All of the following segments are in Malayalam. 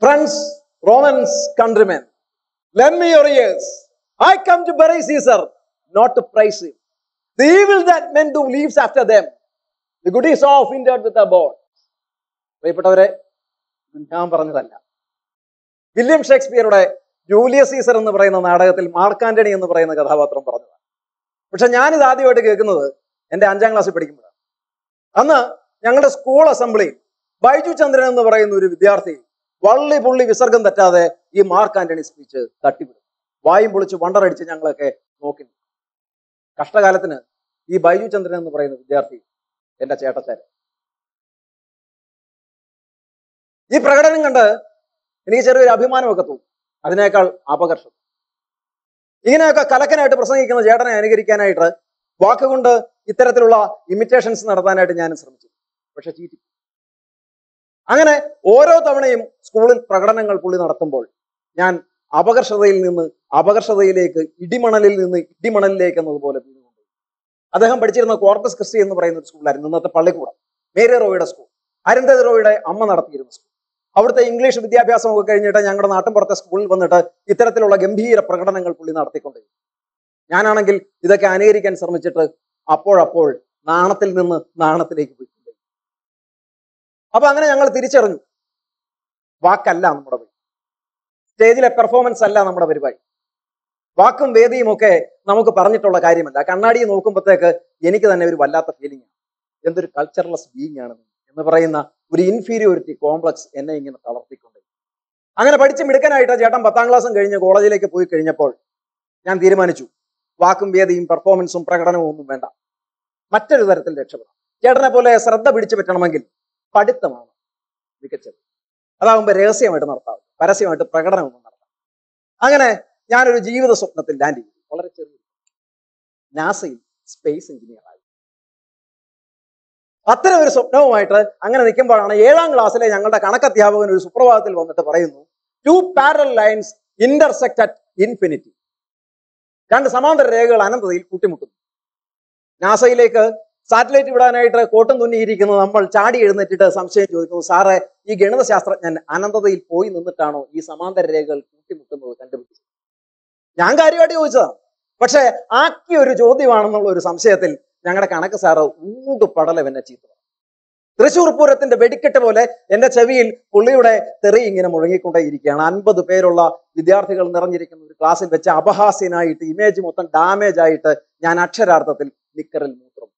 Friends, Romans, countrymen, lend me your ears. I come to bury Caesar, not to praise him. The evil that men do leaves after them. The good is all hindered with a board. പ്രിയപ്പെട്ടവരെ ഇത് ഞാൻ പറഞ്ഞതല്ല വില്യം ഷേക്സ്പിയറുടെ ജൂലിയസ് സീസർ എന്ന് പറയുന്ന നാടകത്തിൽ മാർക്ക് ആന്റണി എന്ന് പറയുന്ന കഥാപാത്രം പറഞ്ഞതാണ് പക്ഷെ ഞാനിത് ആദ്യമായിട്ട് കേൾക്കുന്നത് എൻ്റെ അഞ്ചാം ക്ലാസ്സിൽ പഠിക്കുമ്പോഴാണ് അന്ന് ഞങ്ങളുടെ സ്കൂൾ അസംബ്ലിയിൽ ബൈജു ചന്ദ്രൻ എന്ന് പറയുന്ന ഒരു വിദ്യാർത്ഥി വള്ളി പുള്ളി വിസർഗം തെറ്റാതെ ഈ മാർക്ക് ആന്റണി സ്പീച്ച് തട്ടിവിടും വായും പൊളിച്ച് വണ്ടറടിച്ച് ഞങ്ങളൊക്കെ നോക്കി നിന്നു. കഷ്ടകാലത്തിന് ഈ ബൈജു ചന്ദ്രൻ എന്ന് പറയുന്ന വിദ്യാർത്ഥി എന്റെ ചേട്ടച്ചാരൻ ഈ പ്രകടനം കണ്ട് എനിക്ക് ചെറിയൊരു അഭിമാനമൊക്കെ തോന്നും അതിനേക്കാൾ അപകർഷം ഇങ്ങനെയൊക്കെ കലക്കനായിട്ട് പ്രസംഗിക്കുന്ന ചേട്ടനെ അനുകരിക്കാനായിട്ട് വാക്കുകൊണ്ട് ഇത്തരത്തിലുള്ള ഇമിറ്റേഷൻസ് നടത്താനായിട്ട് ഞാൻ ശ്രമിച്ചു പക്ഷെ ചീറ്റി അങ്ങനെ ഓരോ തവണയും സ്കൂളിൽ പ്രകടനങ്ങൾ പുള്ളി നടത്തുമ്പോൾ ഞാൻ അപകർഷതയിൽ നിന്ന് അപകർഷതയിലേക്ക് ഇടിമണലിൽ നിന്ന് ഇടിമണലിലേക്ക് എന്നതുപോലെ വീണുകൊണ്ട് അദ്ദേഹം പഠിച്ചിരുന്ന കോർപ്പസ് ക്രിസ്റ്റി എന്ന് പറയുന്ന ഒരു സ്കൂളായിരുന്നു ഇന്നത്തെ പള്ളിക്കൂടം മേരി റോയുടെ സ്കൂൾ അരുന്ധതി റോയുടെ അമ്മ നടത്തിയിരുന്ന സ്കൂൾ അവിടുത്തെ ഇംഗ്ലീഷ് വിദ്യാഭ്യാസം ഒക്കെ കഴിഞ്ഞിട്ട് ഞങ്ങളുടെ നാട്ടിൻപുറത്തെ സ്കൂളിൽ വന്നിട്ട് ഇത്തരത്തിലുള്ള ഗംഭീര പ്രകടനങ്ങൾ പുള്ളി നടത്തിക്കൊണ്ടിരുന്നു ഞാനാണെങ്കിൽ ഇതൊക്കെ അനുകരിക്കാൻ ശ്രമിച്ചിട്ട് അപ്പോഴപ്പോൾ നാണത്തിൽ നിന്ന് നാണത്തിലേക്ക് പോയിട്ടുണ്ട് അപ്പൊ അങ്ങനെ ഞങ്ങൾ തിരിച്ചറിഞ്ഞു വാക്കല്ല നമ്മുടെ വഴി സ്റ്റേജിലെ പെർഫോമൻസ് അല്ല നമ്മുടെ പരിപാടി വാക്കും വേദിയും ഒക്കെ നമുക്ക് പറഞ്ഞിട്ടുള്ള കാര്യമല്ല കണ്ണാടിയെ നോക്കുമ്പോഴത്തേക്ക് എനിക്ക് തന്നെ ഒരു വല്ലാത്ത ഫീലിംഗ് ആണ് എന്തൊരു കൾച്ചറലെസ് ബീങ് ആണ് നീ എന്ന് പറയുന്ന ഒരു ഇൻഫീരിയോറിറ്റി കോംപ്ലക്സ് എന്നെ ഇങ്ങനെ തളർത്തിക്കൊണ്ട് അങ്ങനെ പഠിച്ച് മിടുക്കനായിട്ട് ചേട്ടൻ പത്താം ക്ലാസ്സും കഴിഞ്ഞ് കോളേജിലേക്ക് പോയി കഴിഞ്ഞപ്പോൾ ഞാൻ തീരുമാനിച്ചു വാക്കും വേദിയും പെർഫോമൻസും പ്രകടനവും ഒന്നും വേണ്ട മറ്റൊരു തരത്തിൽ രക്ഷപ്പെടാം ചേട്ടനെ പോലെ ശ്രദ്ധ പിടിച്ചു പറ്റണമെങ്കിൽ പഠിത്തമാണ് മികച്ചത് അതാകുമ്പോൾ രഹസ്യമായിട്ട് നടത്താം പരസ്യമായിട്ട് പ്രകടനമൊന്നും നടത്താം അങ്ങനെ ഞാനൊരു ജീവിത സ്വപ്നത്തിൽ ലാൻഡ് ചെയ്തു വളരെ ചെറിയ നാസയിൽ സ്പേസ് എഞ്ചിനീയർ ആയി അത്തരം ഒരു സ്വപ്നവുമായിട്ട് അങ്ങനെ നിൽക്കുമ്പോഴാണ് ഏഴാം ക്ലാസ്സിലെ ഞങ്ങളുടെ കണക്കധ്യാപകൻ ഒരു സുപ്രഭാതത്തിൽ വന്നിട്ട് പറയുന്നു two parallel lines intersect at infinity രണ്ട് സമാന്തര രേഖകൾ അനന്തതയിൽ കൂട്ടിമുട്ടുന്നു നാസയിലേക്ക് സാറ്റലൈറ്റ് വിടാനായിട്ട് കോട്ടും തുന്നിയിരിക്കുന്ന നമ്മൾ ചാടി എഴുന്നേറ്റിട്ട് സംശയം ചോദിക്കുന്നു സാറേ ഈ ഗണിതശാസ്ത്രജ്ഞൻ അനന്തതയിൽ പോയി നിന്നിട്ടാണോ ഈ സമാന്തര രേഖകൾ കൂട്ടിമുട്ടുന്നത് കണ്ടുപിടിച്ചത് ഞാൻ കാര്യമായിട്ട് ചോദിച്ചതാണ് പക്ഷെ ആക്കിയ ഒരു ചോദ്യമാണെന്നുള്ള ഒരു സംശയത്തിൽ ഞങ്ങളുടെ കണക്ക് സാറ് ഊട് പടലം എന്നെ ചീത്ത പറഞ്ഞു. തൃശൂർ പൂരത്തിന്റെ വെടിക്കെട്ട് പോലെ എന്റെ ചെവിയിൽ പുള്ളിയുടെ തെറി ഇങ്ങനെ മുഴങ്ങിക്കൊണ്ടേയിരിക്കുകയാണ് അൻപത് പേരുള്ള വിദ്യാർത്ഥികൾ നിറഞ്ഞിരിക്കുന്ന ഒരു ക്ലാസ്സിൽ വെച്ച് അപഹാസ്യനായിട്ട് ഇമേജ് മൊത്തം ഡാമേജ് ആയിട്ട് ഞാൻ അക്ഷരാർത്ഥത്തിൽ നിക്കറിൽ മൂത്രം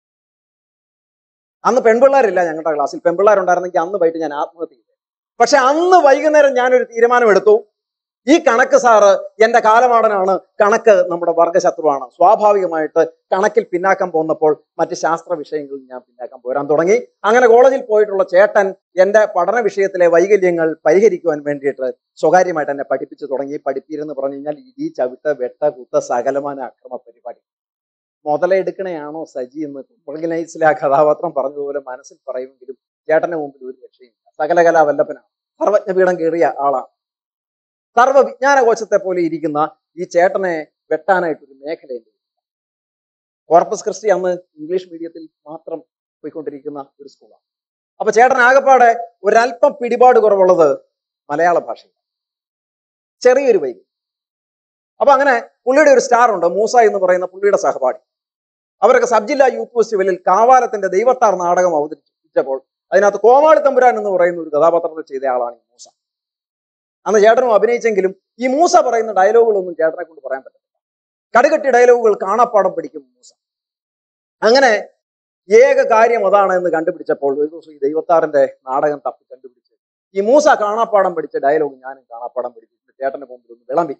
അന്ന് പെൺപിള്ളേരില്ല ഞങ്ങളുടെ ക്ലാസ്സിൽ പെൺപിള്ളേരുണ്ടായിരുന്നെങ്കിൽ അന്ന് വൈകിട്ട് ഞാൻ ആത്മഹത്യ ചെയ്തു പക്ഷെ അന്ന് വൈകുന്നേരം ഞാനൊരു തീരുമാനമെടുത്തു ഈ കണക്ക് സാറ് എന്റെ കാലമാടനാണ് കണക്ക് നമ്മുടെ വർഗശത്രുവാണ് സ്വാഭാവികമായിട്ട് കണക്കിൽ പിന്നാക്കം പോന്നപ്പോൾ മറ്റ് ശാസ്ത്ര വിഷയങ്ങളിൽ ഞാൻ പിന്നാക്കം പോരാൻ തുടങ്ങി അങ്ങനെ കോളേജിൽ പോയിട്ടുള്ള ചേട്ടൻ എന്റെ പഠന വിഷയത്തിലെ വൈകല്യങ്ങൾ പരിഹരിക്കുവാൻ വേണ്ടിയിട്ട് സ്വകാര്യമായിട്ട് എന്നെ പഠിപ്പിച്ചു തുടങ്ങി പഠിപ്പിരെന്ന് പറഞ്ഞു കഴിഞ്ഞാൽ ഇടി ചവിട്ട് വെട്ട കുത്ത സകലമാന അക്രമ പരിപാടി മുതലെടുക്കണയാണോ സജി എന്ന് ഓർഗനൈസിലെ ആ കഥാപാത്രം പറഞ്ഞതുപോലെ മനസ്സിൽ പറയുമെങ്കിലും ചേട്ടന്റെ മുമ്പിൽ ഒരു രക്ഷയില്ല സകലകലാ വല്ലഭനാണ് സർവജ്ഞപീഠം കയറിയ ആളാണ് സർവ്വ വിജ്ഞാനകോശത്തെ പോലെ ഇരിക്കുന്ന ഈ ചേട്ടനെ വെട്ടാനായിട്ട് ഒരു മേഖലയുണ്ട് കോർപ്പസ് ക്രിസ്റ്റി അന്ന് ഇംഗ്ലീഷ് മീഡിയത്തിൽ മാത്രം പോയിക്കൊണ്ടിരിക്കുന്ന ഒരു സ്കൂളാണ് അപ്പൊ ചേട്ടൻ ആകപ്പാടെ ഒരല്പം പിടിപാട് കുറവുള്ളത് മലയാള ഭാഷയിൽ ചെറിയൊരു വൈകി അപ്പൊ അങ്ങനെ പുള്ളിയുടെ ഒരു സ്റ്റാർ ഉണ്ട് മൂസ എന്ന് പറയുന്ന പുള്ളിയുടെ സഹപാഠി അവരൊക്കെ സബ് ജില്ലാ യൂത്ത് ഫെസ്റ്റിവലിൽ കാവാലത്തിന്റെ ദൈവത്താർ നാടകം അവതരിപ്പിച്ചപ്പോൾ അതിനകത്ത് കോമാളി തമ്പുരാൻ എന്ന് പറയുന്ന ഒരു കഥാപാത്രത്തെ ചെയ്ത ആളാണ് ഈ മൂസ അന്ന് ചേട്ടനും അഭിനയിച്ചെങ്കിലും ഈ മൂസ പറയുന്ന ഡയലോഗുകളൊന്നും ചേട്ടനെ കൊണ്ട് പറയാൻ പറ്റത്തില്ല കടുകട്ടി ഡയലോഗുകൾ കാണാപ്പാടം പഠിക്കും മൂസ അങ്ങനെ ഏക കാര്യം അതാണ് എന്ന് കണ്ടുപിടിച്ചപ്പോൾ ഒരു ദിവസം ഈ ദൈവത്താറിന്റെ നാടകം തപ്പി കണ്ടുപിടിച്ച് ഈ മൂസ കാണാപ്പാടം പഠിച്ച ഡയലോഗ് ഞാനും കാണാപ്പാടം പഠിച്ചിട്ട് ചേട്ടന്റെ മുമ്പിൽ ഒന്ന് വിളമ്പി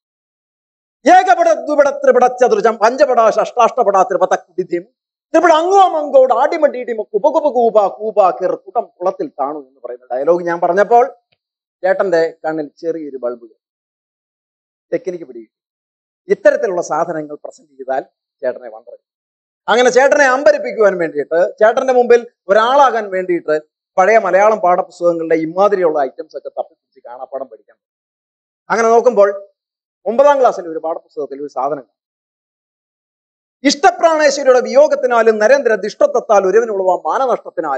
ഏകപട ദ്വിപട ത്രിപട ചതുർജം പഞ്ചപട ഷഷ്ടാഷ്ടപട ത്രിപത കുടിദ്യം ത്രിപട അങ്ങോ മങ്കോട് ആടിമടീടിമ കുപകുപ കൂപ കൂപ കിർ കുട്ടം കുളത്തിൽ താണു എന്ന് പറയുന്ന ഡയലോഗ് ഞാൻ പറഞ്ഞപ്പോൾ ചേട്ടന്റെ കണ്ണിൽ ചെറിയൊരു ബൾബ് ടെക്നിക്ക് പിടികിട്ടി ഇത്തരത്തിലുള്ള സാധനങ്ങൾ പ്രസന്റ് ചെയ്താൽ ചേട്ടനെ വണ്ടറിയും അങ്ങനെ ചേട്ടനെ അമ്പരിപ്പിക്കുവാൻ വേണ്ടിയിട്ട് ചേട്ടന്റെ മുമ്പിൽ ഒരാളാകാൻ വേണ്ടിയിട്ട് പഴയ മലയാളം പാഠപുസ്തകങ്ങളിലെ ഇമാതിരിയുള്ള ഐറ്റംസ് ഒക്കെ തപ്പിപ്പിടിച്ച് കാണാപ്പാടം പഠിക്കാൻ തുടങ്ങി. അങ്ങനെ നോക്കുമ്പോൾ ഒമ്പതാം ക്ലാസ്സിലെ ഒരു പാഠപുസ്തകത്തിൽ ഒരു സാധനം കാണാം. ഇഷ്ടപ്രാണേശ്വരിയുടെ വിയോഗത്തിനാലും നരേന്ദ്ര ദിഷ്ടത്വത്താൽ ഒരുവനുള്ള മാനനഷ്ടത്തിനാലും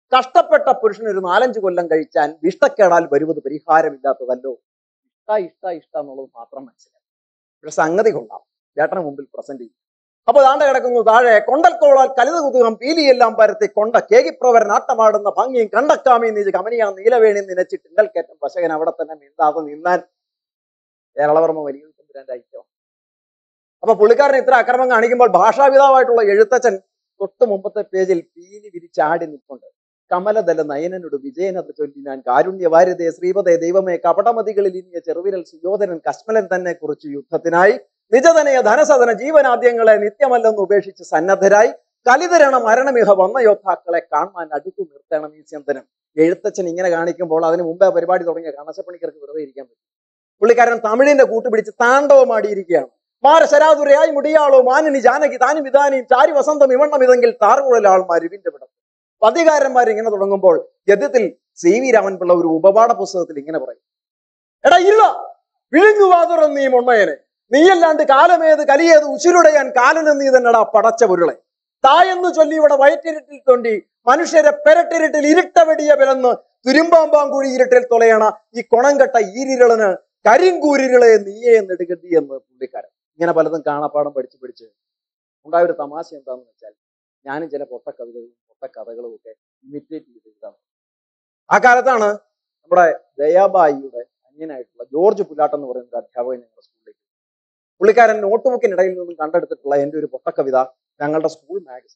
കഷ്ടപ്പെട്ട പുരുഷൻ ഒരു നാലഞ്ച് കൊല്ലം കഴിച്ചാൽ ഇഷ്ടക്കേടാൽ വരുന്നത് പരിഹാരമില്ലാത്തതല്ലോ ഇഷ്ട ഇഷ്ട ഇഷ്ട എന്നുള്ളത് മാത്രം മനസ്സിലായി പക്ഷെ സംഗതി കൊള്ളാം ചേട്ടന് മുമ്പിൽ പ്രസന്റ് ചെയ്യും അപ്പൊ താണ്ട കിടക്കുന്നു താഴെ കൊണ്ടൽക്കോളാൽ കലിത കുതുകം പീലിയെല്ലാം പരത്തി കൊണ്ട കേകിപ്രവരൻ ആട്ടമാടുന്ന ഭംഗിയും കണ്ടക്കാമി നീച്ച് കമനിയാ നീലവേണി നിനച്ച് ടിണ്ടൽക്കയറ്റം പശകൻ അവിടെ തന്നെ മിണ്ടാതെ നിന്നാൻ കേരളവർമ്മ വലിയ തമ്പുരാന്റെ ഐക്യം അപ്പൊ പുള്ളിക്കാരൻ ഇത്ര അക്രമം കാണിക്കുമ്പോൾ ഭാഷാപിതാവായിട്ടുള്ള എഴുത്തച്ഛൻ തൊട്ട് മുമ്പത്തെ പേജിൽ പീലി വിരിച്ചാടി നിൽപ്പുണ്ട് കമലദല നയനനോട് വിജയനത് ചൊല്ലി ഞാൻ കാരുണ്യവാര്യതയെ ശ്രീപതേ ദൈവമേ കപടമതികളിൽ ഇനിയ ചെറുവിരൽ സുയോധനൻ കശ്മലൻ തന്നെ കുറിച്ച് യുദ്ധത്തിനായി നിജതനയ ധനസദന ജീവനാദ്യങ്ങളെ നിത്യമല്ലെന്ന് ഉപേക്ഷിച്ച് സന്നദ്ധരായി കലിതരണ മരണമിഹ വന്ന യോദ്ധാക്കളെ കാണാൻ അടുത്തു നിർത്തണം ഈ ചിന്തനം എഴുത്തച്ഛൻ ഇങ്ങനെ കാണിക്കുമ്പോൾ അതിന് മുമ്പേ പരിപാടി തുടങ്ങിയ കണശപ്പണിക്കർക്ക് വെറുതെ ഇരിക്കാൻ പറ്റും പുള്ളിക്കാരൻ തമിഴിന്റെ കൂട്ടുപിടിച്ച് താണ്ഡവമാടിയിരിക്കുകയാണ് മാരശരാതുരയായി മുടിയാളോ മാനിനി ജാനകി താനും വിധാനിയും ചാരി വസന്തം ഇവണ്ണം ഇതെങ്കിൽ താറുകുഴലാൾമാർ ഇവിന്റെ വിടം പതികാരന്മാർ ഇങ്ങനെ തുടങ്ങുമ്പോൾ ഗദ്യത്തിൽ സി വി രാമൻപിള്ള ഒരു ഉപപാഠ പുസ്തകത്തിൽ ഇങ്ങനെ പറയും എടാ ഇല്ല വിഴുങ്ങുവാതുറം നീ മൊണ്ണയനെ നീയല്ലാണ്ട് കാലമേത് കലിയേത് ഉശിരുടയാൻ കാലന് നീ തന്നെടാ പടച്ച പൊരുളെ തായെന്ന് ചൊല്ലി ഇവിടെ വയറ്റിരുട്ടിൽ തൊണ്ടി മനുഷ്യരെ പെരട്ടിരുട്ടിൽ ഇരുട്ട വെടിയ പിലന്ന് തുരുമ്പാമ്പാങ്കുഴി ഇരുട്ടിൽ തുളയണ ഈ കൊണംകെട്ട ഈരിരളന് കരിങ്കൂരിരളെ നീയേ നെടുകതി എന്ന് പുള്ളിക്കാരൻ ഇങ്ങനെ പലതും കാണാപ്പാടം പഠിച്ച് പഠിച്ച് ഉണ്ടായ ഒരു തമാശ എന്താണെന്ന് വെച്ചാൽ ഞാനും ചില പൊട്ടക്കവിതകളും പൊട്ടക്കഥകളും ഒക്കെ ഇമിറ്റേറ്റ് ചെയ്ത് എഴുതാറ് ആ കാലത്താണ് നമ്മുടെ ദയാബായിയുടെ അന്യനായിട്ടുള്ള ജോർജ് പുല്ലാട്ട് എന്ന് പറയുന്ന ഒരു അധ്യാപകൻ ഞങ്ങളുടെ സ്കൂളിലേക്ക് പുള്ളിക്കാരൻ നോട്ട് ബുക്കിനിടയിൽ നിന്നും കണ്ടെടുത്തിട്ടുള്ള എൻ്റെ ഒരു പൊട്ടക്കവിത ഞങ്ങളുടെ സ്കൂൾ മാഗസിൻ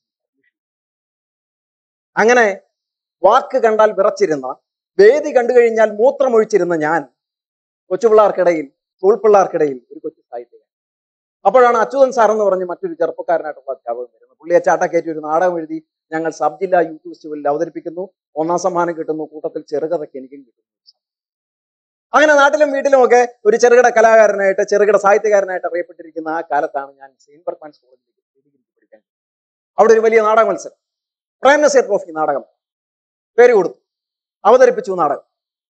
അങ്ങനെ വാക്ക് കണ്ടാൽ വിറച്ചിരുന്ന വേദി കണ്ടു കഴിഞ്ഞാൽ മൂത്രമൊഴിച്ചിരുന്ന ഞാൻ കൊച്ചു പിള്ളേർക്കിടയിൽ സ്കൂൾ പിള്ളേർക്കിടയിൽ ഒരു കൊച്ചു സാഹിത്യകാരൻ അപ്പോഴാണ് അച്യുതൻ സാർ എന്ന് പറഞ്ഞ് മറ്റൊരു ചെറുപ്പക്കാരനായിട്ടുള്ള അധ്യാപകൻ വരുന്നത് പുള്ളിയെ ചാട്ടക്കയറ്റി ഒരു നാടകം എഴുതി ഞങ്ങൾ സബ് ജില്ലാ യൂത്ത് ഫെസ്റ്റിവലിൽ അവതരിപ്പിക്കുന്നു ഒന്നാം സമ്മാനം കിട്ടുന്നു കൂട്ടത്തിൽ ചെറുകഥയ്ക്ക് എനിക്കും കിട്ടുന്നു അങ്ങനെ നാട്ടിലും വീട്ടിലും ഒക്കെ ഒരു ചെറുകിട കലാകാരനായിട്ട് ചെറുകിട സാഹിത്യകാരനായിട്ട് അറിയപ്പെട്ടിരിക്കുന്ന ആ കാലത്താണ് ഞാൻ സെയിൻബർമാൻ കോളേജിലേക്ക് ഡിഗ്രി പഠിക്കാൻ അവിടെ ഒരു വലിയ നാടക മത്സരം പ്രേം നസീർ ട്രോഫി നാടകം പേര് കൊടുത്തു അവതരിപ്പിച്ചു നാടകം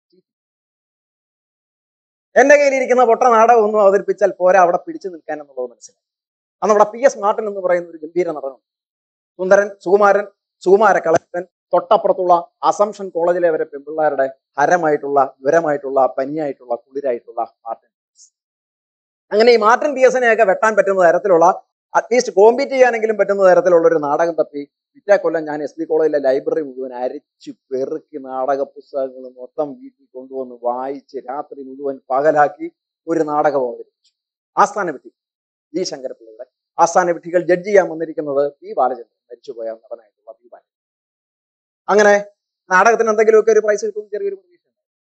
എന്റെ കയ്യിലിരിക്കുന്ന പൊട്ട നാടകം ഒന്നും അവതരിപ്പിച്ചാൽ പോരാ അവിടെ പിടിച്ചു നിൽക്കാൻ എന്നുള്ളത് മനസ്സിലായി അന്ന് അവിടെ പി എസ് മാർട്ടിൻ എന്ന് പറയുന്ന ഒരു ഗംഭീര നടനുണ്ട് സുന്ദരൻ സുകുമാരൻ സുകുമാര കളക്ടൻ തൊട്ടപ്പുറത്തുള്ള അസംഷൻ കോളേജിലെ വരെ പെൺപിള്ളേരുടെ ഹരമായിട്ടുള്ള ജ്വരമായിട്ടുള്ള പനിയായിട്ടുള്ള കുളിരായിട്ടുള്ള മാർട്ടിൻ പി.എസ്. അങ്ങനെ ഈ മാർട്ടിൻ പി എസിനെയൊക്കെ വെട്ടാൻ പറ്റുന്ന തരത്തിലുള്ള അറ്റ്ലീസ്റ്റ് കോമ്പീറ്റ് ചെയ്യാനെങ്കിലും പറ്റുന്ന തരത്തിലുള്ള ഒരു നാടകം തപ്പി പിറ്റേ കൊല്ലം ഞാൻ എസ് ബി കോളേജിലെ ലൈബ്രറി മുഴുവൻ അരിച്ചു പെറുക്കി നാടക പുസ്തകങ്ങൾ മൊത്തം വീട്ടിൽ കൊണ്ടുവന്ന് വായിച്ച് രാത്രി മുഴുവൻ പകലാക്കി ഒരു നാടകം അവതരിപ്പിച്ചു ആസ്ഥാന വിധി ജി ശങ്കരപ്പിള്ളയുടെ ആസ്ഥാന വിധികൾ ജഡ്ജ് ചെയ്യാൻ വന്നിരിക്കുന്നത് പി ബാലചന്ദ്രൻ മരിച്ചുപോയ നടനായിട്ടുള്ള പി ബാലചന്ദ്രൻ അങ്ങനെ നാടകത്തിന് എന്തെങ്കിലുമൊക്കെ ഒരു പ്രൈസ് കിട്ടും ചെറിയൊരു പ്രതീക്ഷ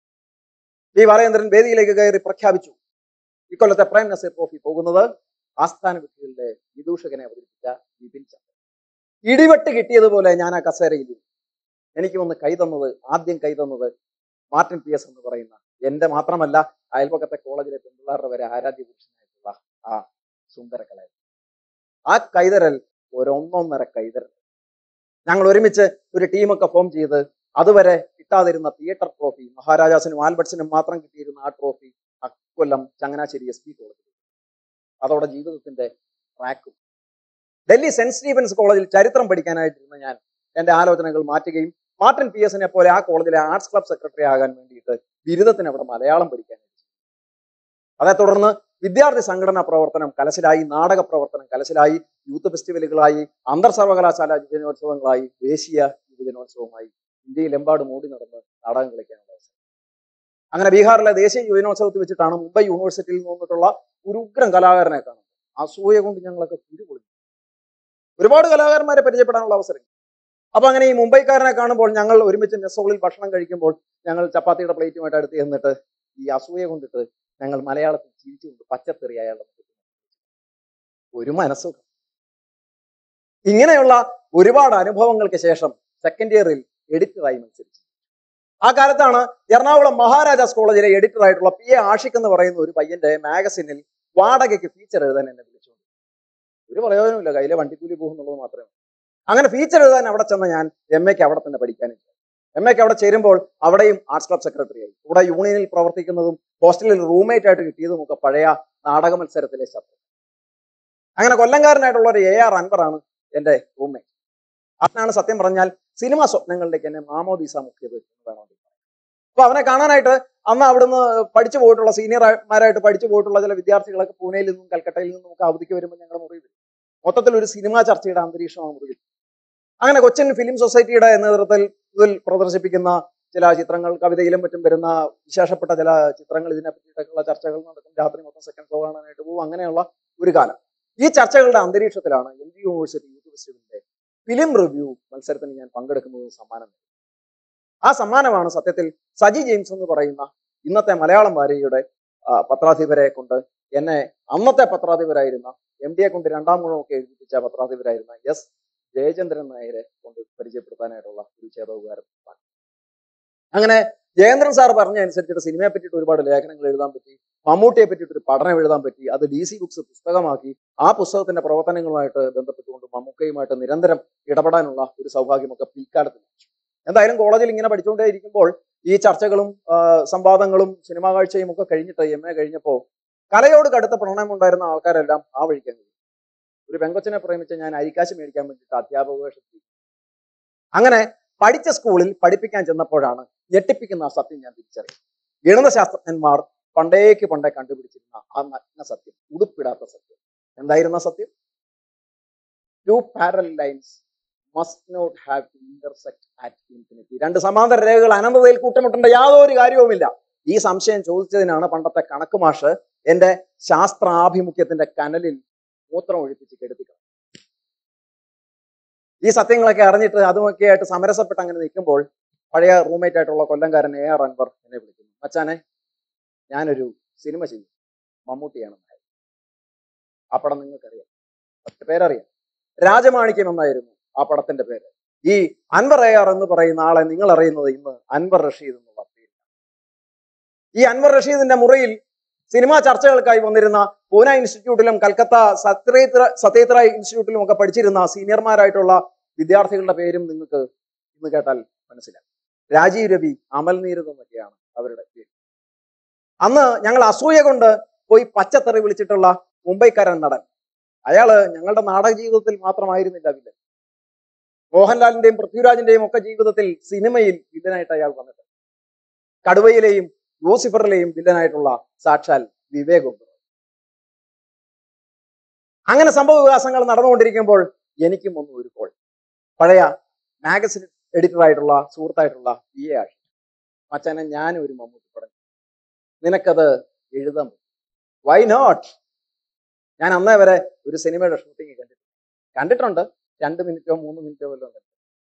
പി ബാലചന്ദ്രൻ വേദിയിലേക്ക് കയറി പ്രഖ്യാപിച്ചു ഇക്കൊല്ലത്തെ പ്രേം നസീർ ട്രോഫി പോകുന്നത് ആസ്ഥാന വിധികളുടെ വിദൂഷകനെ അവതരിപ്പിച്ച വിപിൻ ചന്ദ്രൻ ഇടിവെട്ട് കിട്ടിയതുപോലെ ഞാൻ ആ കസേരയിൽ ഇരുന്നു. എനിക്ക് ഒന്ന് കൈ തന്നത് ആദ്യം കൈ തന്നത് മാർട്ടിൻ പി എസ് എന്ന് പറയുന്ന എന്റെ മാത്രമല്ല അയൽപക്കത്തെ കോളേജിലെ പെൺപിള്ളേരുടെ വരെ ആരാധ്യ പുരുഷനായിട്ടുള്ള ആ സുന്ദര കല ആ കൈതരൽ ഒരൊന്നൊന്നര കൈതരൽ ഞങ്ങൾ ഒരുമിച്ച് ഒരു ടീമൊക്കെ ഫോം ചെയ്ത് അതുവരെ കിട്ടാതിരുന്ന തിയേറ്റർ ട്രോഫി മഹാരാജാസിനും ആൽബർട്സിനും മാത്രം കിട്ടിയിരുന്ന ആ ട്രോഫി അക്കൊല്ലം ചങ്ങനാശ്ശേരി എസ് പി കോളേജിൽ അതോടെ ജീവിതത്തിന്റെ ട്രാക്കും ഡൽഹി സെന്റ് സ്റ്റീഫൻസ് കോളേജിൽ ചരിത്രം പഠിക്കാനായിട്ടിരുന്ന ഞാൻ എന്റെ ആലോചനകൾ മാറ്റുകയും മാർട്ടിൻ പി എസിനെ പോലെ ആ കോളേജിലെ ആർട്സ് ക്ലബ് സെക്രട്ടറി ആകാൻ വേണ്ടിയിട്ട് ബിരുദത്തിന് അവിടെ മലയാളം പഠിക്കാനായിട്ട് അതേ തുടർന്ന് വിദ്യാർത്ഥി സംഘടനാ പ്രവർത്തനം കലശലായി നാടക പ്രവർത്തനം കലശലായി യൂത്ത് ഫെസ്റ്റിവലുകളായി അന്തർ സർവകലാശാല യുവജനോത്സവങ്ങളായി ദേശീയ യുവജനോത്സവമായി ഇന്ത്യയിലെമ്പാടും ഓടി നടന്ന് നാടകം കളിക്കാനുള്ള അവസരം അങ്ങനെ ബീഹാറിലെ ദേശീയ യുവജനോത്സവത്തിൽ വെച്ചിട്ടാണ് മുംബൈ യൂണിവേഴ്സിറ്റിയിൽ നിന്ന് വന്നിട്ടുള്ള ഒരു ഉഗ്രം കലാകാരനെ കാണുന്നത് അസൂയ കൊണ്ട് ഞങ്ങളൊക്കെ കുരു പൊളിഞ്ഞു ഒരുപാട് കലാകാരന്മാരെ പരിചയപ്പെടാനുള്ള അവസരം അപ്പൊ അങ്ങനെ ഈ മുംബൈക്കാരനെ കാണുമ്പോൾ ഞങ്ങൾ ഒരുമിച്ച് മെസ്സോളിൽ ഭക്ഷണം കഴിക്കുമ്പോൾ ഞങ്ങൾ ചപ്പാത്തിയുടെ പ്ലേറ്റുമായിട്ട് അടുത്ത് ചെന്നിട്ട് ഈ അസൂയ കൊണ്ടിട്ട് ഞങ്ങൾ മലയാളത്തിൽ ചിരിച്ചുകൊണ്ട് പച്ചത്തെറി അയാളുടെ മുഖത്ത് ഒരു മനസ്സുഖം ഇങ്ങനെയുള്ള ഒരുപാട് അനുഭവങ്ങൾക്ക് ശേഷം സെക്കൻഡ് ഇയറിൽ എഡിറ്ററായി മത്സരിച്ചു ആ കാലത്താണ് എറണാകുളം മഹാരാജാസ് കോളേജിലെ എഡിറ്റർ ആയിട്ടുള്ള പി എ ആഷിഖ് എന്ന് പറയുന്ന ഒരു പയ്യന്റെ മാഗസിനിൽ വാടകയ്ക്ക് ഫീച്ചർ എഴുതാൻ എന്നെ വിളിച്ചു ഒരു പ്രയോജനമില്ല കയ്യിലെ വണ്ടിക്കൂലി പോകുന്നുള്ളത് മാത്രമേ ഉള്ളൂ. അങ്ങനെ ഫീച്ചർ എഴുതാൻ അവിടെ ചെന്ന ഞാൻ എം എക്ക് അവിടെ തന്നെ പഠിക്കാനും എം എക്ക് അവിടെ ചേരുമ്പോൾ അവിടെയും ആർട്സ് ക്ലബ് സെക്രട്ടറി ആയി ഇവിടെ യൂണിയനിൽ പ്രവർത്തിക്കുന്നതും ഹോസ്റ്റലിൽ റൂംമേറ്റ് ആയിട്ട് കിട്ടിയതും ഒക്കെ പഴയ നാടക മത്സരത്തിലെ ശത്രു അങ്ങനെ കൊല്ലംകാരനായിട്ടുള്ള ഒരു എ ആർ അൻവറാണ് എന്റെ റൂംമേറ്റ് അവനാണ് സത്യം പറഞ്ഞാൽ സിനിമാ സ്വപ്നങ്ങളിലേക്ക് എന്നെ മാമോദീസ മുക്കിയത് എന്ന് വേണമെങ്കിൽ പറയാം അപ്പൊ അവനെ കാണാനായിട്ട് അന്ന് അവിടുന്ന് പഠിച്ചു പോയിട്ടുള്ള സീനിയർമാരായിട്ട് പഠിച്ചു പോയിട്ടുള്ള ചില വിദ്യാർത്ഥികളൊക്കെ പൂനെയിൽ നിന്നും കൽക്കട്ടയിൽ നിന്നും ഒക്കെ അവധിക്ക് വരുമ്പോൾ ഞങ്ങളുടെ മുറി വരും മൊത്തത്തിൽ ഒരു സിനിമാ ചർച്ചയുടെ അന്തരീക്ഷമാണ് മുറിയിൽ അങ്ങനെ കൊച്ചിൻ ഫിലിം സൊസൈറ്റിയുടെ നേതൃത്വത്തിൽ ഇതിൽ പ്രദർശിപ്പിക്കുന്ന ചില ചിത്രങ്ങൾ കവിതയിലും മറ്റും വരുന്ന വിശേഷപ്പെട്ട ചില ചിത്രങ്ങൾ ഇതിനെ പറ്റിയിട്ടൊക്കെയുള്ള ചർച്ചകൾ നടക്കും രാത്രി മൊത്തം സെക്കൻഡ് ഷോ കാണാനായിട്ട് പോകും അങ്ങനെയുള്ള ഒരു കാലം ഈ ചർച്ചകളുടെ അന്തരീക്ഷത്തിലാണ് എം ജി യൂണിവേഴ്സിറ്റി യൂത്ത് ഫെസ്റ്റിവലിന്റെ ഫിലിം റിവ്യൂ മത്സരത്തിന് ഞാൻ പങ്കെടുക്കുന്നത് സമ്മാനം നേടി. ആ സമ്മാനമാണ് സത്യത്തിൽ സജി ജെയിംസ് എന്ന് പറയുന്ന ഇന്നത്തെ മലയാളം വാരികയുടെ ആ, പത്രാധിപരെ കൊണ്ട് എന്നെ അന്നത്തെ പത്രാധിപരായിരുന്ന എം ഡിയെ കൊണ്ട് രണ്ടാം ഗുണമൊക്കെ എഴുതിപ്പിച്ച പത്രാധിപരായിരുന്ന എസ് ജയചന്ദ്രൻ നായരെ കൊണ്ട് പരിചയപ്പെടുത്താനായിട്ടുള്ള ഒരു ചേതോപകാരം അങ്ങനെ ജയേന്ദ്രൻ സാർ പറഞ്ഞ അനുസരിച്ചിട്ട് സിനിമയെ പറ്റിയിട്ട് ഒരുപാട് ലേഖനങ്ങൾ എഴുതാൻ പറ്റി മമ്മൂട്ടിയെ പറ്റിയിട്ട് ഒരു പഠനം എഴുതാൻ പറ്റി അത് ഡി സി ബുക്സ് പുസ്തകമാക്കി ആ പുസ്തകത്തിന്റെ പ്രവർത്തനങ്ങളുമായിട്ട് ബന്ധപ്പെട്ടുകൊണ്ട് മമ്മൂക്കയുമായിട്ട് നിരന്തരം ഇടപെടാനുള്ള ഒരു സൗഭാഗ്യമൊക്കെ പിൽക്കാലത്ത് ലഭിച്ചു എന്തായാലും കോളേജിൽ ഇങ്ങനെ പഠിച്ചുകൊണ്ടേ ഇരിക്കുമ്പോൾ ഈ ചർച്ചകളും ആ, സംവാദങ്ങളും സിനിമാ കാഴ്ചയും ഒക്കെ കഴിഞ്ഞിട്ട് എം എ കഴിഞ്ഞപ്പോൾ കലയോട് കടുത്ത പ്രണയം ഉണ്ടായിരുന്ന ആൾക്കാരെല്ലാം ആ വഴിക്കാൻ കഴിയും ഒരു പെങ്കൊച്ചിനെ പ്രേമിച്ച് ഞാൻ അരിക്കാശ് മേടിക്കാൻ വേണ്ടിയിട്ട് അധ്യാപക വേഷത്തിൽ അങ്ങനെ പഠിച്ച സ്കൂളിൽ പഠിപ്പിക്കാൻ ചെന്നപ്പോഴാണ് ഞെട്ടിപ്പിക്കുന്ന ആ സത്യം ഞാൻ തിരിച്ചറിയും ഗണിതശാസ്ത്രജ്ഞന്മാർ പണ്ടേക്ക് പണ്ടേ കണ്ടുപിടിച്ചിരുന്ന ആ നഗ്ന സത്യം ഉടുപ്പിടാത്ത സത്യം എന്തായിരുന്ന സത്യം two parallel lines must not have to intersect at infinity രണ്ട് സമാന്തര രേഖകൾ അനന്തതയിൽ കൂട്ടമുട്ടേണ്ട യാതൊരു കാര്യവുമില്ല ഈ സംശയം ചോദിച്ചതിനാണ് പണ്ടത്തെ കണക്ക് മാഷ് എന്റെ ശാസ്ത്രാഭിമുഖ്യത്തിന്റെ കനലിൽ മൂത്രം ഒഴിപ്പിച്ച് കെടുത്തിക്കണം ഈ സത്യങ്ങളൊക്കെ അറിഞ്ഞിട്ട് അതുമൊക്കെ ആയിട്ട് സമരസപ്പെട്ട് അങ്ങനെ നിൽക്കുമ്പോൾ പഴയ റൂംമേറ്റ് ആയിട്ടുള്ള കൊല്ലംകാരൻ എ ആർ അൻവർ എന്നെ വിളിക്കുന്നു മച്ചാനെ ഞാനൊരു സിനിമ ചെയ്യും മമ്മൂട്ടിയാണ് നായകൻ. ആ പടം നിങ്ങൾക്കറിയാം പത്ത് പേരറിയാം രാജമാണിക്യം എന്നായിരുന്നു ആ പടത്തിന്റെ പേര് ഈ അൻവർ എ ആർ എന്ന് പറയുന്ന ആളെ നിങ്ങൾ അറിയുന്നത് ഇന്ന് അൻവർ റഷീദ് എന്നുള്ള പേര് ഈ അൻവർ റഷീദിന്റെ മുറിയിൽ സിനിമാ ചർച്ചകൾക്കായി വന്നിരുന്ന പൂന ഇൻസ്റ്റിറ്റ്യൂട്ടിലും കൽക്കത്ത സത്യേത്ര സത്യേത്ര ഇൻസ്റ്റിറ്റ്യൂട്ടിലും ഒക്കെ പഠിച്ചിരുന്ന സീനിയർമാരായിട്ടുള്ള വിദ്യാർത്ഥികളുടെ പേരും നിങ്ങൾക്ക് ഇന്ന് കേട്ടാൽ മനസ്സിലാവും രാജീവ് രവി അമൽ നീരദ് എന്നൊക്കെയാണ് അവരുടെ പേര് അന്ന് ഞങ്ങൾ അസൂയ കൊണ്ട് പോയി പച്ചത്തെറി വിളിച്ചിട്ടുള്ള മുംബൈക്കാരൻ നടൻ അയാള് ഞങ്ങളുടെ നാടക ജീവിതത്തിൽ മാത്രമായിരുന്നില്ല വില്ലൻ മോഹൻലാലിന്റെയും പൃഥ്വിരാജിന്റെയും ഒക്കെ ജീവിതത്തിൽ സിനിമയിൽ വില്ലനായിട്ട് അയാൾ വന്നിട്ടുണ്ട് കടുവയിലെയും ലൂസിഫറിലെയും വില്ലനായിട്ടുള്ള സാക്ഷാൽ വിവേക് ഒബ്റോയ് അങ്ങനെ സംഭവ വികാസങ്ങൾ നടന്നുകൊണ്ടിരിക്കുമ്പോൾ എനിക്കും ഒന്ന് ഒരു കോൾ പഴയ മാഗസിൻ എഡിറ്റർ ആയിട്ടുള്ള സുഹൃത്തായിട്ടുള്ള പി എ ആഷി മച്ചാനെ ഞാനും ഒരു മമ്മൂട്ടി പടം നിനക്കത് എഴുതാൻ പറ്റും വൈ നോട്ട് ഞാൻ അന്നേ വരെ ഒരു സിനിമയുടെ ഷൂട്ടിംഗ് കണ്ടിട്ടുണ്ട് കണ്ടിട്ടുണ്ട് രണ്ട് മിനിറ്റോ മൂന്ന് മിനിറ്റോ വല്ലതും കണ്ടു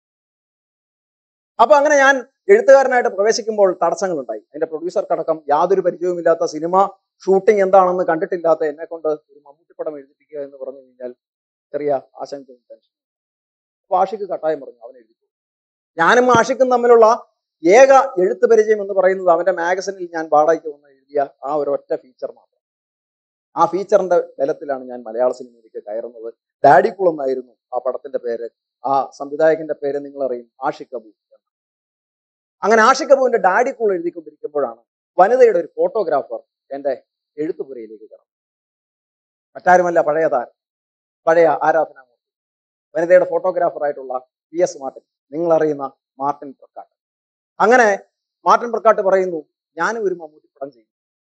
അപ്പൊ അങ്ങനെ ഞാൻ എഴുത്തുകാരനായിട്ട് പ്രവേശിക്കുമ്പോൾ തടസ്സങ്ങളുണ്ടായി അതിന്റെ പ്രൊഡ്യൂസർക്കടക്കം യാതൊരു പരിചയവുമില്ലാത്ത സിനിമ ഷൂട്ടിംഗ് എന്താണെന്ന് കണ്ടിട്ടില്ലാത്ത എന്നെ കൊണ്ട് ഒരു മമ്മൂട്ടി പടം എഴുതിപ്പിക്കുക എന്ന് പറഞ്ഞു കഴിഞ്ഞാൽ ചെറിയ ആശങ്കയും ടെൻഷൻ അപ്പൊ ആഷിക്ക് കട്ടായം പറഞ്ഞു അവൻ എഴുതി ഞാനും ആഷിക്കും തമ്മിലുള്ള ഏക എഴുത്ത് പരിചയം എന്ന് പറയുന്നത് അവന്റെ മാഗസിനിൽ ഞാൻ വാടകയ്ക്ക് വന്ന് എഴുതിയ ആ ഒരു ഒറ്റ ഫീച്ചർ മാത്രം ആ ഫീച്ചറിന്റെ ബലത്തിലാണ് ഞാൻ മലയാള സിനിമയിലേക്ക് കയറുന്നത് ഡാഡി കൂൾ എന്നായിരുന്നു ആ പടത്തിന്റെ പേര് ആ സംവിധായകന്റെ പേര് നിങ്ങൾ അറിയും ആഷിഖ് അബു എന്ന്. അങ്ങനെ ആഷിഖ് അബുവിന്റെ ഡാഡി കൂൾ എഴുതിക്കൊണ്ടിരിക്കുമ്പോഴാണ് വനിതയുടെ ഒരു ഫോട്ടോഗ്രാഫർ എന്റെ എഴുത്തുപുരയിലേക്ക് കടന്നു മറ്റാരുമല്ല പഴയ താരം പഴയ ആരാധനാമൂർത്തി വനിതയുടെ ഫോട്ടോഗ്രാഫർ ആയിട്ടുള്ള പി എസ് മാർട്ടിൻ നിങ്ങൾ അറിയുന്ന മാർട്ടിൻ പ്രക്കാട്ട് അങ്ങനെ മാർട്ടിൻ പ്രക്കാട്ട് പറയുന്നു ഞാനും ഒരു മമ്മൂട്ടി പടം ചെയ്യും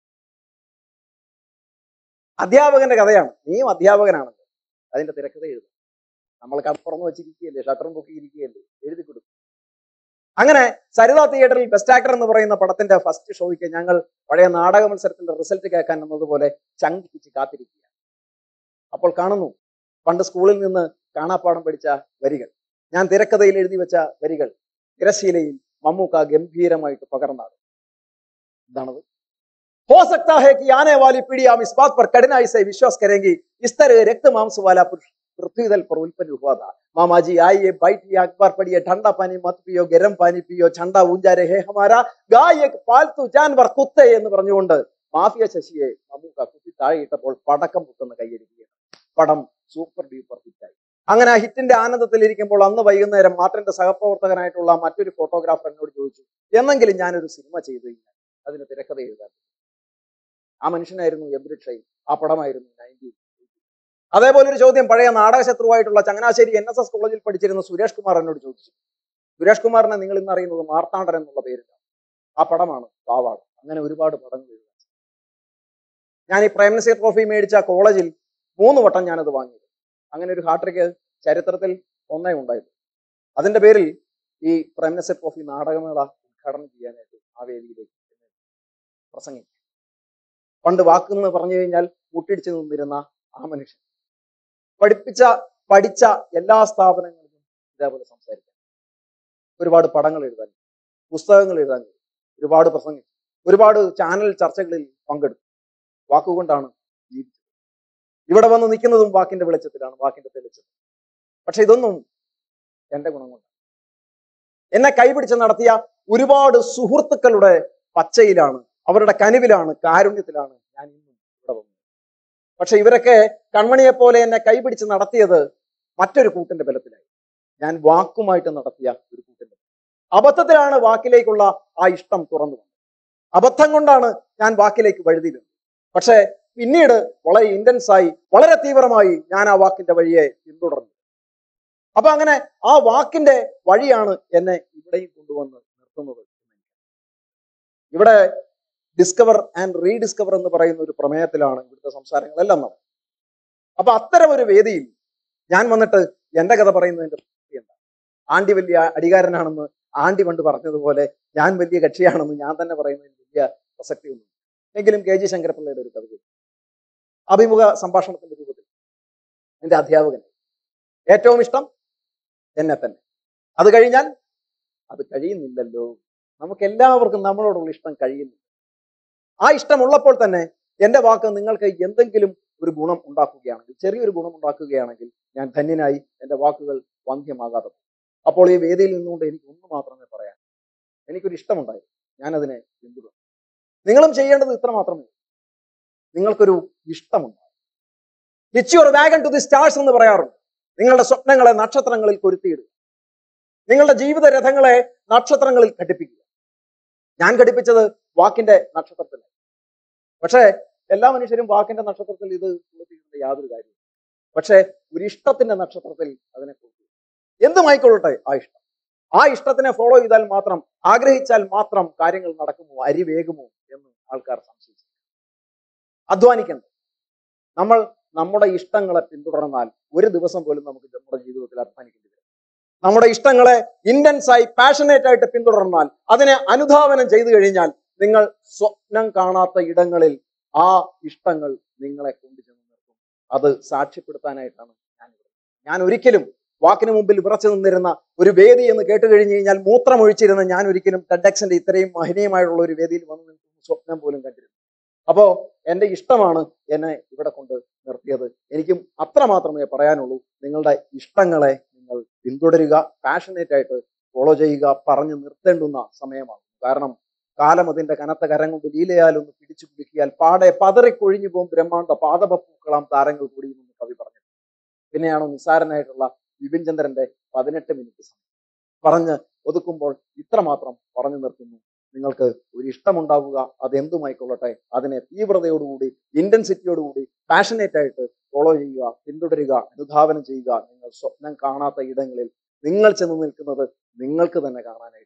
അധ്യാപകന്റെ കഥയാണ് നീയും അധ്യാപകനാണല്ലോ അതിന്റെ തിരക്കഥ എഴുതും നമ്മൾ കഥ തുറന്നു വെച്ചിരിക്കുകയല്ലേ ഷട്ടറും പൊക്കി ഇരിക്കുകയല്ലേ എഴുതി കൊടുക്കും അങ്ങനെ സരിത തിയേറ്ററിൽ ബെസ്റ്റ് ആക്ടർ എന്ന് പറയുന്ന പടത്തിന്റെ ഫസ്റ്റ് ഷോയ്ക്ക് ഞങ്ങൾ പഴയ നാടക മത്സരത്തിന്റെ റിസൾട്ട് കേൾക്കാൻ എന്നതുപോലെ ചങ്കിപ്പിച്ച് കാത്തിരിക്കുക അപ്പോൾ കാണുന്നു പണ്ട് സ്കൂളിൽ നിന്ന് കാണാപ്പാടം പഠിച്ച വരികൾ ഞാൻ തിരക്കഥയിൽ എഴുതി വെച്ച വരികൾ തിരശീലയിൽ മമ്മൂക്ക ഗംഭീരമായിട്ട് പകർന്നാണ് എന്താണത് हो सकता है कि आने वाली पीढ़ी हम इस बात पर कठिनाई से विश्वास करेंगी इस तरह रक्त मांस वाला पुरुष पृथ्वी दल पर उत्पन्न हुआ था मामा जी आइए बैठिए अखबार पढ़िए ठंडा पानी मत पियो गर्म पानी पियो ठंडा ऊंजा रहे हमारा गाय एक പാൽത്തു ജാൻവർ കുത്തെ എന്ന് പറഞ്ഞുകൊണ്ട് മാഫിയ ശശിയെ മമ്മൂക്ക കുത്തി താഴെയിട്ടപ്പോൾ പടക്കം പൊട്ടുന്ന കൈയടിക്കുകയാണ് പടം സൂപ്പർ ഡ്യൂപ്പർ ഹിറ്റായി അങ്ങനെ ആ ഹിറ്റിന്റെ ആനന്ദത്തിൽ ഇരിക്കുമ്പോൾ അന്ന് വൈകുന്നേരം മാർട്ടിന്റെ സഹപ്രവർത്തകനായിട്ടുള്ള മറ്റൊരു ഫോട്ടോഗ്രാഫർ എന്നോട് ചോദിച്ചു എന്നെങ്കിലും ഞാനൊരു സിനിമ ചെയ്തു കഴിഞ്ഞാൽ അതിന് തിരക്കഥ എഴുതാൻ ആ മനുഷ്യനായിരുന്നു എബ്രിഡ് ഷൈൻ ആ പടമായിരുന്നു നയൻറ്റീൻ അതേപോലെ ഒരു ചോദ്യം പഴയ നാടക ശത്രുവായിട്ടുള്ള ചങ്ങനാശ്ശേരി എൻ എസ് എസ് കോളേജിൽ പഠിച്ചിരുന്ന സുരേഷ് കുമാർ എന്നോട് ചോദിച്ചു സുരേഷ് കുമാറിനെ നിങ്ങൾ ഇന്ന് അറിയുന്നത് മാർത്താണ്ഡൻ എന്നുള്ള പേരിലാണ് ആ പടമാണ് പാവാട് അങ്ങനെ ഒരുപാട് പടങ്ങൾ എഴുതാൻ ഞാൻ ഈ പ്രേംനസീർ ട്രോഫി മേടിച്ച കോളേജിൽ മൂന്ന് വട്ടം ഞാനത് വാങ്ങിയത് അങ്ങനെ ഒരു ഹാട്രിക്ക് ചരിത്രത്തിൽ ഒന്നേ ഉണ്ടായിട്ടു അതിന്റെ പേരിൽ ഈ പ്രേംനസീർ ട്രോഫി നാടകമേള ഉദ്ഘാടനം ചെയ്യാനായിട്ട് ആ വേദിയിലേക്ക് എന്നെ പ്രസംഗിച്ചു പണ്ട് വാക്കെന്ന് പറഞ്ഞു കഴിഞ്ഞാൽ കൂട്ടിയിടിച്ച് നിന്നിരുന്ന ആ മനുഷ്യൻ പഠിപ്പിച്ച പഠിച്ച എല്ലാ സ്ഥാപനങ്ങളിലും ഇതേപോലെ സംസാരിക്കാം ഒരുപാട് പടങ്ങൾ എഴുതാൻ പുസ്തകങ്ങൾ എഴുതാൻ ഒരുപാട് പ്രസംഗിച്ചു ഒരുപാട് ചാനൽ ചർച്ചകളിൽ പങ്കെടുത്തു വാക്കുകൊണ്ടാണ് ജീവിച്ചത് ഇവിടെ വന്ന് നിൽക്കുന്നതും വാക്കിന്റെ വെളിച്ചത്തിലാണ് വാക്കിന്റെ തെളിച്ചത് പക്ഷെ ഇതൊന്നും എന്റെ ഗുണം കൊണ്ട് എന്നെ കൈപിടിച്ച് നടത്തിയ ഒരുപാട് സുഹൃത്തുക്കളുടെ പച്ചയിലാണ് അവരുടെ കനിവിലാണ് കാരുണ്യത്തിലാണ് ഞാൻ ഇന്നും ഇവിടെ വന്നത് പക്ഷെ ഇവരൊക്കെ കൺമണിയെ പോലെ എന്നെ കൈപിടിച്ച് നടത്തിയത് മറ്റൊരു കൂട്ടിന്റെ ബലത്തിലായി ഞാൻ വാക്കുമായിട്ട് നടത്തിയ ഒരു കൂട്ടിന്റെ ബലം. അബദ്ധത്തിലാണ് വാക്കിലേക്കുള്ള ആ ഇഷ്ടം തുറന്നു വന്നത് അബദ്ധം കൊണ്ടാണ് ഞാൻ വാക്കിലേക്ക് വഴുതിയിരുന്നത് പക്ഷെ പിന്നീട് വളരെ ഇന്റൻസ് ആയി വളരെ തീവ്രമായി ഞാൻ ആ വാക്കിന്റെ വഴിയെ പിന്തുടർന്നു അപ്പൊ അങ്ങനെ ആ വാക്കിന്റെ വഴിയാണ് എന്നെ ഇവിടെയും കൊണ്ടുവന്ന് നിർത്തുന്നത് ഇവിടെ ഡിസ്കവർ ആൻഡ് റീഡിസ്കവർ എന്ന് പറയുന്ന ഒരു പ്രമേയത്തിലാണ് ഇവിടുത്തെ സംസാരങ്ങളെല്ലാം നടന്നത് അപ്പൊ അത്തരം ഒരു വേദിയിൽ ഞാൻ വന്നിട്ട് എന്റെ കഥ പറയുന്നതിന്റെ പ്രസക്തി എന്താ ആണ്ടി വലിയ അടികാരനാണെന്ന് ആണ്ടി പണ്ട് പറഞ്ഞതുപോലെ ഞാൻ വലിയ കക്ഷിയാണെന്ന് ഞാൻ തന്നെ പറയുന്നതിന് വലിയ പ്രസക്തിയൊന്നും എങ്കിലും കെ ജി ശങ്കരപ്പിള്ളയുടെ ഒരു കവിത അഭിമുഖ സംഭാഷണത്തിന്റെ രൂപത്തിൽ എന്റെ അധ്യാപകൻ ഏറ്റവും ഇഷ്ടം എന്നെ തന്നെ അത് കഴിഞ്ഞാൽ അത് കഴിയുന്നില്ലല്ലോ നമുക്ക് എല്ലാവർക്കും നമ്മളോടുള്ള ഇഷ്ടം കഴിയുന്നു ആ ഇഷ്ടമുള്ളപ്പോൾ തന്നെ എന്റെ വാക്ക് നിങ്ങൾക്ക് എന്തെങ്കിലും ഒരു ഗുണം ഉണ്ടാക്കുകയാണെങ്കിൽ ചെറിയൊരു ഗുണം ഉണ്ടാക്കുകയാണെങ്കിൽ ഞാൻ ധന്യനായി എന്റെ വാക്കുകൾ വന്ധ്യമാകാതെ പോകും. അപ്പോൾ ഈ വേദിയിൽ നിന്നുകൊണ്ട് എനിക്ക് ഒന്ന് മാത്രമേ പറയാൻ എനിക്കൊരു ഇഷ്ടമുണ്ടായി ഞാനതിനെ പിന്തുടരും നിങ്ങളും ചെയ്യേണ്ടത് ഇത്ര മാത്രമേ ഉള്ളൂ. നിങ്ങൾക്കൊരു ഇഷ്ടമുണ്ടാകും hitch your wagon to the stars എന്ന് പറയാറുണ്ട് നിങ്ങളുടെ സ്വപ്നങ്ങളെ നക്ഷത്രങ്ങളിൽ കൊരുത്തിയിടുക നിങ്ങളുടെ ജീവിത രഥങ്ങളെ നക്ഷത്രങ്ങളിൽ ഘടിപ്പിക്കുക ഞാൻ ഘടിപ്പിച്ചത് വാക്കിന്റെ നക്ഷത്രത്തിലായി പക്ഷേ എല്ലാ മനുഷ്യരും വാക്കിന്റെ നക്ഷത്രത്തിൽ ഇത് കൊളുത്തിയിടുന്ന യാതൊരു കാര്യവും പക്ഷേ ഒരു ഇഷ്ടത്തിന്റെ നക്ഷത്രത്തിൽ അതിനെ കൊളുത്തി എന്തുമായിക്കൊള്ളട്ടെ ആ ഇഷ്ടം ആ ഇഷ്ടത്തിനെ ഫോളോ ചെയ്താൽ മാത്രം ആഗ്രഹിച്ചാൽ മാത്രം കാര്യങ്ങൾ നടക്കുമോ അരി വേകുമോ എന്ന് ആൾക്കാർ സംശയിച്ചു അധ്വാനിക്കണം നമ്മൾ നമ്മുടെ ഇഷ്ടങ്ങളെ പിന്തുടർന്നാൽ ഒരു ദിവസം പോലും നമുക്ക് നമ്മുടെ ജീവിതത്തിൽ അധ്വാനിക്കേണ്ടി വരും നമ്മുടെ ഇഷ്ടങ്ങളെ ഇന്റൻസ് ആയി പാഷനേറ്റ് ആയിട്ട് പിന്തുടർന്നാൽ അതിനെ അനുധാവനം ചെയ്തു കഴിഞ്ഞാൽ നിങ്ങൾ സ്വപ്നം കാണാത്ത ഇടങ്ങളിൽ ആ ഇഷ്ടങ്ങൾ നിങ്ങളെ കൊണ്ടുചെന്ന് നിർത്തും അത് സാക്ഷ്യപ്പെടുത്താനായിട്ടാണ് ഞാൻ ഇവിടെ ഞാൻ ഒരിക്കലും വാക്കിന് മുമ്പിൽ വിറച്ചു നിന്നിരുന്ന ഒരു വേദി എന്ന് കേട്ട് കഴിഞ്ഞു കഴിഞ്ഞാൽ മൂത്രമൊഴിച്ചിരുന്ന ഞാൻ ഒരിക്കലും ടെഡക്സിന്റെ ഇത്രയും മഹനീയമായിട്ടുള്ള ഒരു വേദിയിൽ വന്നു നിൽക്കുന്ന സ്വപ്നം പോലും കണ്ടിരുന്നു അപ്പോ എന്റെ ഇഷ്ടമാണ് എന്നെ ഇവിടെ കൊണ്ട് നിർത്തിയത് എനിക്കും അത്ര മാത്രമേ പറയാനുള്ളൂ നിങ്ങളുടെ ഇഷ്ടങ്ങളെ നിങ്ങൾ പിന്തുടരുക പാഷനേറ്റ് ആയിട്ട് ഫോളോ ചെയ്യുക പറഞ്ഞു നിർത്തേണ്ടുന്ന സമയമാണ് കാരണം കാലം അതിന്റെ കനത്ത കരം കൊണ്ട് ലീലയാൽ ഒന്ന് പിടിച്ചു പിടിക്കിയാൽ പാടെ പതറിക്കൊഴിഞ്ഞു പോകും ബ്രഹ്മാണ്ട പാദപൂക്കളം താരങ്ങൾ കൂടിയുമെന്ന് കവി പറഞ്ഞു പിന്നെയാണോ നിസ്സാരനായിട്ടുള്ള വിപിൻ ചന്ദ്രന്റെ പതിനെട്ട് മിനിറ്റ് സമയം പറഞ്ഞ് ഒതുക്കുമ്പോൾ ഇത്രമാത്രം പറഞ്ഞു നിർത്തുന്നു നിങ്ങൾക്ക് ഒരു ഇഷ്ടമുണ്ടാവുക അതെന്തുമായിക്കൊള്ളട്ടെ അതിനെ തീവ്രതയോടുകൂടി ഇന്റൻസിറ്റിയോടുകൂടി പാഷനേറ്റ് ആയിട്ട് ഫോളോ ചെയ്യുക പിന്തുടരുക അനുധാവനം ചെയ്യുക നിങ്ങൾ സ്വപ്നം കാണാത്ത ഇടങ്ങളിൽ നിങ്ങൾ ചെന്ന് നിൽക്കുന്നത് നിങ്ങൾക്ക് തന്നെ കാണാനായിട്ട്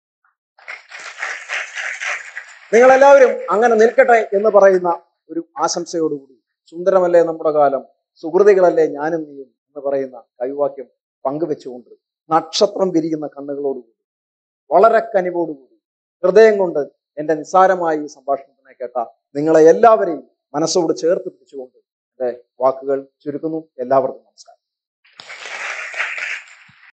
നിങ്ങൾ എല്ലാവരും അങ്ങനെ നിൽക്കട്ടെ എന്ന് പറയുന്ന ഒരു ആശംസയോടുകൂടി സുന്ദരമല്ലേ നമ്മുടെ കാലം സുഹൃതികളല്ലേ ഞാനും നീയും എന്ന് പറയുന്ന കൈവാക്യം പങ്കുവെച്ചുകൊണ്ട് നക്ഷത്രം വിരിയുന്ന കണ്ണുകളോടുകൂടി വളരെ കനിവോടുകൂടി ഹൃദയം കൊണ്ട് എന്റെ നിസ്സാരമായ ഈ സംഭാഷണത്തിനെ കേട്ട നിങ്ങളെ എല്ലാവരെയും മനസ്സോട് ചേർത്ത് പിടിച്ചുകൊണ്ട് എന്റെ വാക്കുകൾ ചുരുക്കുന്നു എല്ലാവർക്കും നമസ്കാരം